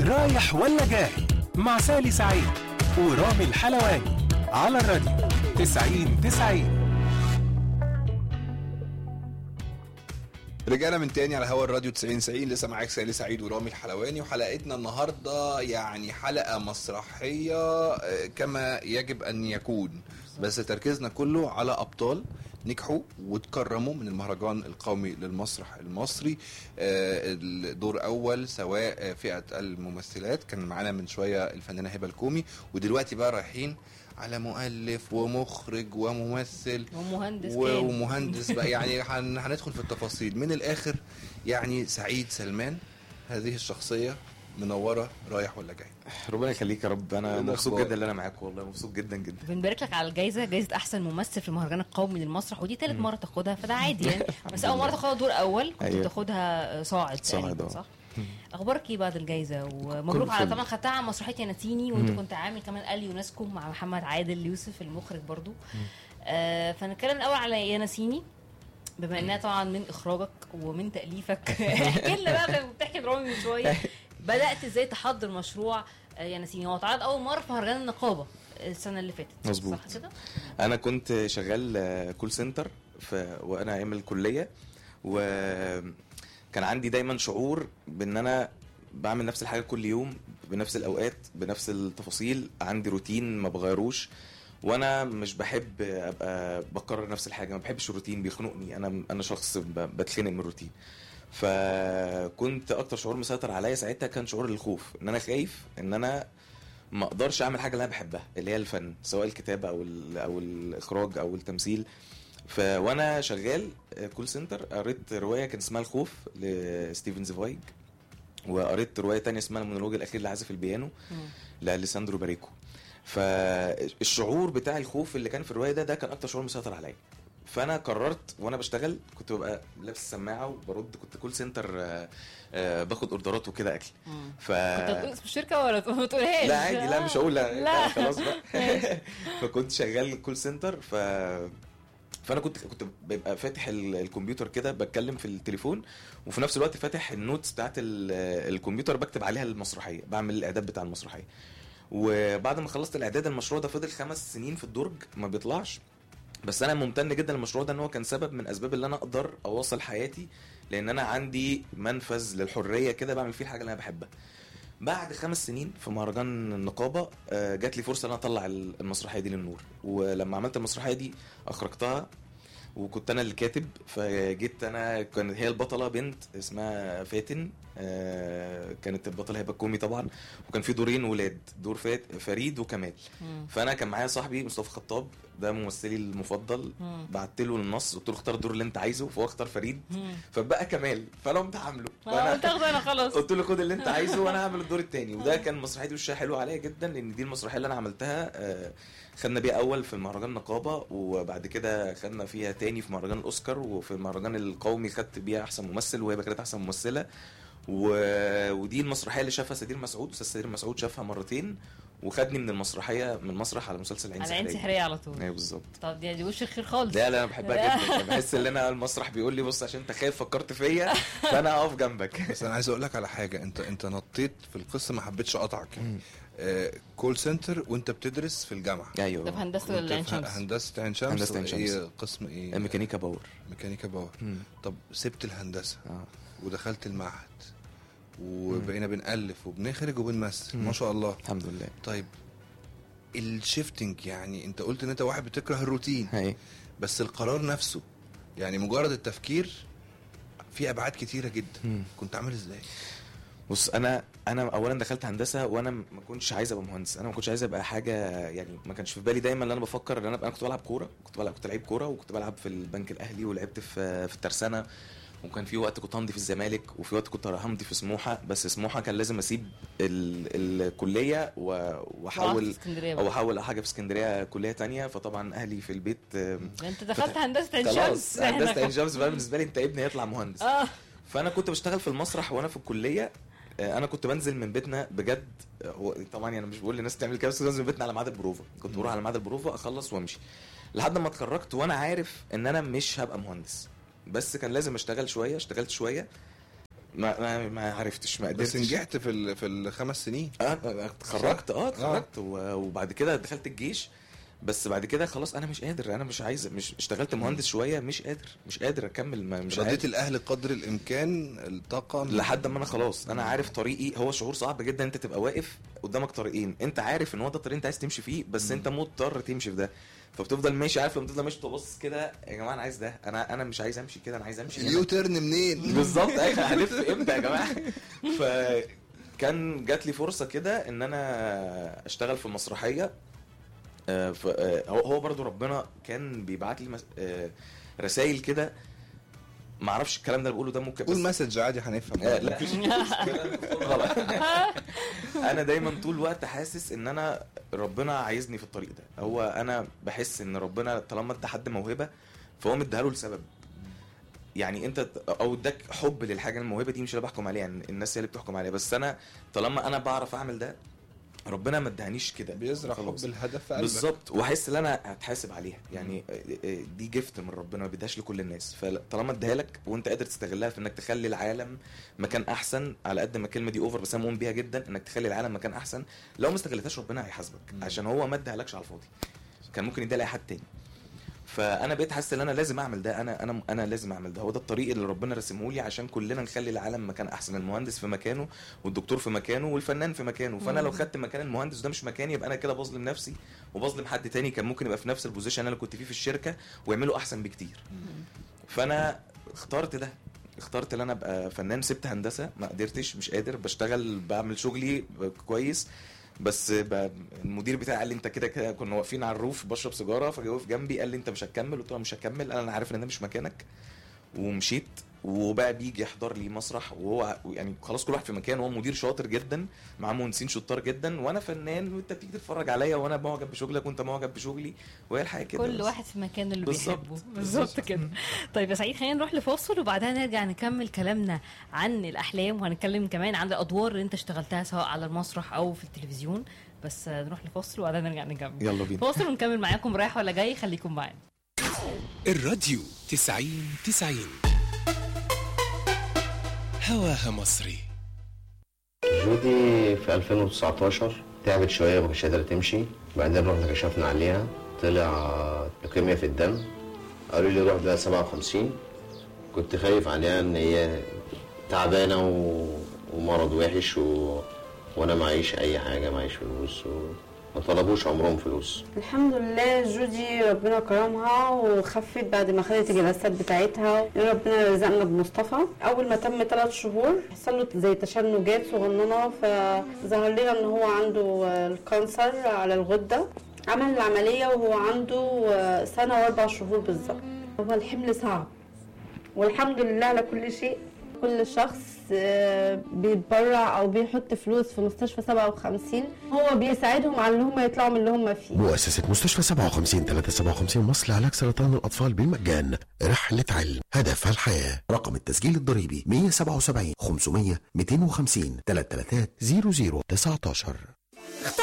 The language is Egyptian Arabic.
رايح ولا جاي مع سالي سعيد ورامي الحلواني على الراديو 90 90 رجعنا من تاني على هوا الراديو 90 90 لسه معاك سالي سعيد ورامي الحلواني وحلقتنا النهارده يعني حلقه مسرحيه آه، كما يجب ان يكون بس تركيزنا كله على ابطال نجحوا وتكرموا من المهرجان القومي للمسرح المصري آه، الدور اول سواء فئه الممثلات كان معانا من شويه الفنانه هبه الكومي ودلوقتي بقى رايحين على مؤلف ومخرج وممثل ومهندس و- كان ومهندس بقى يعني هن- هندخل في التفاصيل من الاخر يعني سعيد سلمان هذه الشخصيه منوره رايح ولا جاي ربنا يخليك يا رب انا إيه مبسوط الأخبار؟ جدا ان انا معاك والله مبسوط جدا جدا بنبارك لك على الجائزه جائزه احسن ممثل في المهرجان القومي للمسرح ودي ثالث مره تاخدها فده عادي يعني بس اول مره تاخدها دور اول كنت أيوة. بتاخدها صاعد صاعد، تقريبا آه. صح اخبارك ايه بعد الجائزه ومبروك على فل. طبعا خدتها على مسرحيه يا ناسيني وانت مم. كنت عامل كمان ال يونسكو مع محمد عادل يوسف المخرج برضو آه فنتكلم الاول على يا ناسيني بما انها طبعا من اخراجك ومن تاليفك احكي لنا بقى بتحكي درامي من شويه بدات ازاي تحضر مشروع آه، يا ناسيني هو اتعرض اول مره في مهرجان النقابه السنه اللي فاتت مظبوط. صح كده؟ انا كنت شغال آه، كول سنتر في وانا ايام الكليه وكان عندي دايما شعور بان انا بعمل نفس الحاجه كل يوم بنفس الاوقات بنفس التفاصيل عندي روتين ما بغيروش وانا مش بحب ابقى بكرر نفس الحاجه ما بحبش الروتين بيخنقني انا انا شخص ب- بتخنق من الروتين فكنت اكتر شعور مسيطر عليا ساعتها كان شعور الخوف ان انا خايف ان انا ما اقدرش اعمل حاجه اللي انا بحبها اللي هي الفن سواء الكتابه او ال- او الاخراج او التمثيل ف وانا شغال كول سنتر قريت روايه كان اسمها الخوف لستيفن زفايج وقريت روايه تانية اسمها المونولوج الاخير لعازف البيانو مم. لاليساندرو باريكو فالشعور بتاع الخوف اللي كان في الروايه ده ده كان اكتر شعور مسيطر عليا فانا قررت وانا بشتغل كنت ببقى لابس سماعه وبرد كنت كول سنتر آه، آه، باخد اوردرات وكده اكل مم. ف كنت هتقول اسم الشركه ولا ما تقولهاش لا عادي لا مش هقول لا, لا. لا خلاص بقى ماشي. فكنت شغال كول سنتر ف فانا كنت كنت ببقى فاتح ال- الكمبيوتر كده بتكلم في التليفون وفي نفس الوقت فاتح النوتس بتاعت ال- الكمبيوتر بكتب عليها المسرحيه بعمل الاعداد بتاع المسرحيه وبعد ما خلصت الاعداد المشروع ده فضل خمس سنين في الدرج ما بيطلعش بس انا ممتن جدا للمشروع ده ان هو كان سبب من اسباب اللي انا اقدر اواصل حياتي لان انا عندي منفذ للحريه كده بعمل فيه الحاجه اللي انا بحبها بعد خمس سنين في مهرجان النقابه آه، جات لي فرصه ان انا اطلع ال- المسرحيه دي للنور ولما عملت المسرحيه دي اخرجتها وكنت انا اللي كاتب فجيت انا كانت هي البطله بنت اسمها فاتن آه، كانت البطله هبه الكومي طبعا وكان في دورين ولاد دور فات فريد وكمال مم. فانا كان معايا صاحبي مصطفى خطاب ده ممثلي المفضل مم. بعت له النص قلت له اختار الدور اللي انت عايزه فهو اختار فريد مم. فبقى كمال فانا قمت عامله اه تاخده انا خلاص قلت له خد اللي انت عايزه وانا هعمل الدور التاني وده كان مسرحيه وشها حلو عليا جدا لان دي المسرحيه اللي انا عملتها آه، خدنا بيها اول في المهرجان نقابه وبعد كده خدنا فيها تاني في مهرجان الاوسكار وفي المهرجان القومي خدت بيها احسن ممثل وهي كانت احسن ممثله و... ودي المسرحيه اللي شافها سدير مسعود استاذ سدير مسعود شافها مرتين وخدني من المسرحيه من مسرح على مسلسل عين على عين سحريه سحريه على طول ايوه بالظبط طب دي دي وش الخير خالص لا لا انا بحبها جدا بحس ان انا المسرح بيقول لي بص عشان انت خايف فكرت فيا فانا هقف جنبك بس انا عايز اقول لك على حاجه انت انت نطيت في القصه ما حبيتش اقطعك يعني آه كول سنتر وانت بتدرس في الجامعه ايوه طب هندسه كنت ولا عين في شمس؟ هندسه عين شمس هندسة عين شمس. ايه قسم ايه ميكانيكا باور ميكانيكا باور مم. طب سبت الهندسه اه ودخلت المعهد وبقينا بنألف وبنخرج وبنمثل مم. ما شاء الله الحمد لله طيب الشيفتنج يعني انت قلت ان انت واحد بتكره الروتين هاي بس القرار نفسه يعني مجرد التفكير في ابعاد كتيره جدا مم. كنت عامل ازاي بص انا انا اولا دخلت هندسه وانا ما كنتش عايز ابقى مهندس انا ما كنتش عايز ابقى حاجه يعني ما كانش في بالي دايما ان انا بفكر ان انا انا كنت بلعب كوره كنت بلعب كنت لعيب كوره وكنت بلعب في البنك الاهلي ولعبت في في الترسانه وكان في وقت كنت همضي في الزمالك وفي وقت كنت همضي في سموحه بس سموحه كان لازم اسيب ال- الكليه و- وقعدت واحول في اسكندريه او بقى. احول حاجه في اسكندريه كليه تانية فطبعا اهلي في البيت آم، ده انت دخلت هندسه عين خلاص شمس هندسه عين شمس بقى بالنسبه لي انت ابني هيطلع مهندس اه فانا كنت بشتغل في المسرح وانا في الكليه آه، انا كنت بنزل من بيتنا بجد آه، هو طبعا يعني مش بقول للناس تعمل كده بس كنت بنزل من بيتنا على ميعاد البروفا كنت بروح على ميعاد البروفا اخلص وامشي لحد ما اتخرجت وانا عارف ان انا مش هبقى مهندس بس كان لازم اشتغل شويه اشتغلت شويه ما ما, ما عرفتش ما قدرتش بس نجحت في ال... في الخمس سنين اه آه، اتخرجت اه اتخرجت و- وبعد كده دخلت الجيش بس بعد كده خلاص انا مش قادر انا مش عايز مش اشتغلت مهندس شويه مش قادر مش قادر اكمل ما مش رضيت قادر الاهل قدر الامكان الطاقه لحد ما انا خلاص انا عارف طريقي هو شعور صعب جدا انت تبقى واقف قدامك طريقين انت عارف ان هو ده الطريق انت عايز تمشي فيه بس انت مضطر تمشي في ده فبتفضل ماشي عارف لما تفضل ماشي تبص كده يا جماعه انا عايز ده انا انا مش عايز امشي كده انا عايز امشي هنا. اليو تيرن منين بالظبط ايوه هلف امتى يا جماعه فكان جات لي فرصه كده ان انا اشتغل في المسرحيه آه، ف- آه، هو هو برضو ربنا كان بيبعت لي رسائل كده ما اعرفش الكلام ده اللي بقوله ده ممكن قول بس- مسج عادي هنفهم آه، لا مش كده غلط انا دايما طول الوقت حاسس ان انا ربنا عايزني في الطريق ده هو انا بحس ان ربنا طالما ادى حد موهبه فهو مديها له لسبب يعني انت او اداك حب للحاجه الموهبه دي مش انا بحكم عليها يعني الناس هي اللي بتحكم عليها بس انا طالما انا بعرف اعمل ده ربنا ما ادهانيش كده بيزرع خلاص. حب الهدف في قلبك بالظبط واحس ان انا هتحاسب عليها يعني دي جفت من ربنا ما بيديهاش لكل الناس فطالما اديها لك وانت قادر تستغلها في انك تخلي العالم مكان احسن على قد ما الكلمه دي اوفر بس انا مؤمن بيها جدا انك تخلي العالم مكان احسن لو ما استغلتهاش ربنا هيحاسبك عشان هو ما ادهالكش على الفاضي كان ممكن يديها لاي حد تاني فانا بقيت حاسس ان انا لازم اعمل ده انا انا انا لازم اعمل ده هو ده الطريق اللي ربنا رسمه لي عشان كلنا نخلي العالم مكان احسن المهندس في مكانه والدكتور في مكانه والفنان في مكانه فانا لو خدت مكان المهندس ده مش مكاني يبقى انا كده بظلم نفسي وبظلم حد تاني كان ممكن يبقى في نفس البوزيشن اللي انا كنت فيه في الشركه ويعمله احسن بكتير فانا اخترت ده اخترت ان انا ابقى فنان سبت هندسه ما قدرتش مش قادر بشتغل بعمل شغلي كويس بس ب... المدير بتاعي قال لي انت كده كده كنا واقفين على الروف بشرب سيجاره فجه وقف جنبي قال لي انت مش هتكمل قلت له أنا مش هكمل انا عارف ان ده مش مكانك ومشيت وبقى بيجي يحضر لي مسرح وهو يعني خلاص كل واحد في مكان هو مدير شاطر جدا مع مهندسين شطار جدا وانا فنان وانت بتيجي تتفرج عليا وانا معجب بشغلك وانت معجب بشغلي وهي الحياه كده كل بس. واحد في مكانه اللي بالظبط. بيحبه بالظبط كده طيب يا سعيد خلينا نروح لفاصل وبعدها نرجع نكمل كلامنا عن الاحلام وهنتكلم كمان عن الادوار اللي انت اشتغلتها سواء على المسرح او في التلفزيون بس آه، نروح لفاصل وبعدها نرجع نكمل يلا بينا فاصل ونكمل معاكم رايح ولا جاي خليكم معانا الراديو تسعين تسعين هواها مصري جودي في 2019 تعبت شوية ومش قادرة تمشي بعدين رحنا كشفنا عليها طلع لوكيميا في الدم قالوا لي روح ده 57 كنت خايف عليها ان هي تعبانة و... ومرض وحش و... وانا معيش اي حاجة معيش فلوس وما طلبوش عمرهم فلوس الحمد لله جودي ربنا كرمها وخفت بعد ما خدت الجلسات بتاعتها ربنا رزقنا بمصطفى اول ما تم ثلاث شهور حصل له زي تشنجات صغننه فظهر لنا ان هو عنده الكانسر على الغده عمل العمليه وهو عنده سنه واربع شهور بالظبط هو الحمل صعب والحمد لله على كل شيء كل شخص آه، بيتبرع او بيحط فلوس في مستشفى 57 هو بيساعدهم على ان هم يطلعوا من اللي هم فيه مؤسسة مستشفى 57 357 مصر لعلاج سرطان الأطفال بالمجان رحلة علم هدفها الحياة رقم التسجيل الضريبي 177 500 250 333 00 19